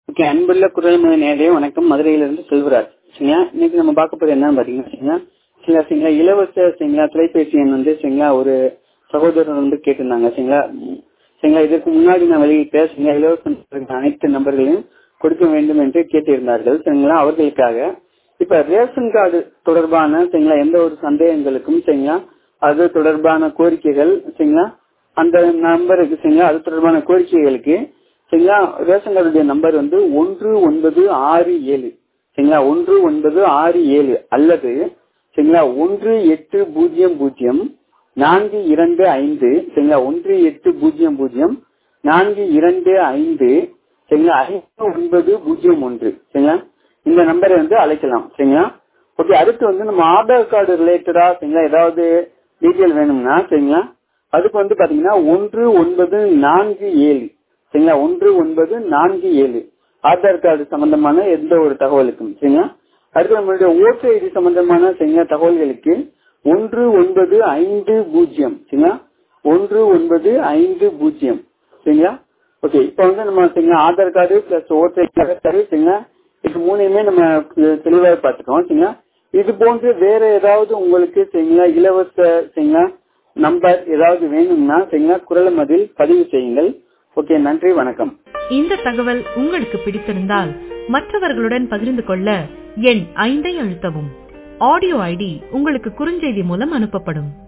okay அன்புள்ள குரல் நேரே வணக்கம் மதுரையிலிருந்து செல்வராஜ் சரிங்களா இன்னைக்கு நம்ம பார்க்க போறது என்னன்னு பாத்தீங்கன்னா சரிங்களா சரிங்களா சரிங்களா இலவச சரிங்களா தொலைபேசி எண் வந்து சரிங்களா ஒரு சகோதரர் வந்து கேட்டிருந்தாங்க சரிங்களா ம், சரிங்களா இதற்கு முன்னாடி நான் வெளியிட்ட சரிங்களா இலவச அனைத்து நம்பர்களையும் கொடுக்க வேண்டும் என்று கேட்டிருந்தார்கள் சரிங்களா அவர்களுக்காக இப்ப ரேஷன் கார்டு தொடர்பான சரிங்களா எந்த ஒரு சந்தேகங்களுக்கும் சரிங்களா அது தொடர்பான கோரிக்கைகள் சரிங்களா அந்த நம்பருக்கு சரிங்களா அது தொடர்பான கோரிக்கைகளுக்கு சரிங்களா ரேஷன் கார்டுடைய நம்பர் வந்து ஒன்று ஒன்பது ஆறு ஏழு சரிங்களா ஒன்று ஒன்பது ஆறு ஏழு அல்லது சரிங்களா ஒன்று எட்டு பூஜ்ஜியம் பூஜ்ஜியம் நான்கு இரண்டு ஐந்து சரிங்களா ஒன்று எட்டு பூஜ்ஜியம் பூஜ்ஜியம் நான்கு இரண்டு ஐந்து சரிங்களா ஐந்து ஒன்பது பூஜ்ஜியம் ஒன்று சரிங்களா இந்த நம்பரை வந்து அழைக்கலாம் சரிங்களா ஓகே அடுத்து வந்து நம்ம ஆதார் கார்டு ரிலேட்டடா சரிங்களா ஏதாவது டீட்டெயில் வேணும்னா சரிங்களா அதுக்கு வந்து பாத்தீங்கன்னா ஒன்று ஒன்பது நான்கு ஏழு சரிங்களா ஒன்று ஒன்பது நான்கு ஏழு ஆதார் கார்டு சம்பந்தமான எந்த ஒரு தகவலுக்கும் சரிங்களா அடுத்து நம்மளுடைய ஓட்டு ஐடி சம்பந்தமான சரிங்களா தகவல்களுக்கு ஒன்று ஒன்பது ஐந்து பூஜ்ஜியம் சரிங்களா ஒன்று ஒன்பது ஐந்து பூஜ்ஜியம் சரிங்களா ஓகே இப்போ வந்து நம்ம சரிங்களா Aadhaar card plus vote ID card சரிங்களா இது மூணையுமே நம்ம தெளிவாக பார்த்துட்டோம் சரிங்களா இது போன்று வேற ஏதாவது உங்களுக்கு சரிங்களா இலவச சரிங்களா நம்பர் ஏதாவது வேணும்னா சரிங்களா குரல் மதில் பதிவு செய்யுங்கள் ஓகே நன்றி வணக்கம் இந்த தகவல் உங்களுக்கு பிடித்திருந்தால் மற்றவர்களுடன் பகிர்ந்து கொள்ள எண் ஐந்தை அழுத்தவும் ஆடியோ ஐடி உங்களுக்கு குறுஞ்செய்தி மூலம் அனுப்பப்படும்